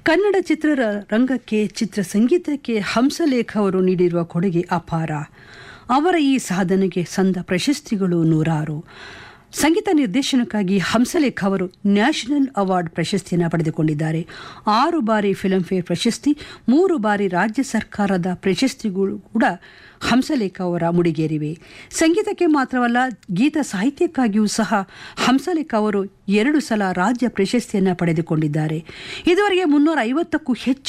ಕನ್ನಡ ಚಿತ್ರ ರಂಗಕ್ಕೆ ಚಿತ್ರ ಸಂಗೀತಕ್ಕೆ ಹಂಸಲೇಖ ಅವರು ನೀಡಿರುವ ಕೊಡುಗೆ ಅಪಾರ ಅವರ ಈ ಸಾಧನೆಗೆ ಸಂದ ಪ್ರಶಸ್ತಿಗಳು ನೂರಾರು ಸಂಗೀತ ನಿರ್ದೇಶನಕ್ಕಾಗಿ ಹಂಸಲೇಖ ಅವರು ನ್ಯಾಷನಲ್ ಅವಾರ್ಡ್ ಪ್ರಶಸ್ತಿಯನ್ನು ಪಡೆದುಕೊಂಡಿದ್ದಾರೆ ಆರು ಬಾರಿ ಫಿಲ್ಮ್ಫೇರ್ ಪ್ರಶಸ್ತಿ ಮೂರು ಬಾರಿ ರಾಜ್ಯ ಸರ್ಕಾರದ ಪ್ರಶಸ್ತಿಗಳು ಕೂಡ ಹಂಸಲೇಖ ಅವರ ಮುಡಿಗೇರಿವೆ ಸಂಗೀತಕ್ಕೆ ಮಾತ್ರವಲ್ಲ ಗೀತ ಸಾಹಿತ್ಯಕ್ಕಾಗಿಯೂ ಸಹ ಹಂಸಲೇಖ ಅವರು ಎರಡು ಸಲ ರಾಜ್ಯ ಪ್ರಶಸ್ತಿಯನ್ನು ಪಡೆದುಕೊಂಡಿದ್ದಾರೆ ಇದುವರೆಗೆ ಮುನ್ನೂರ ಐವತ್ತಕ್ಕೂ ಹೆಚ್ಚು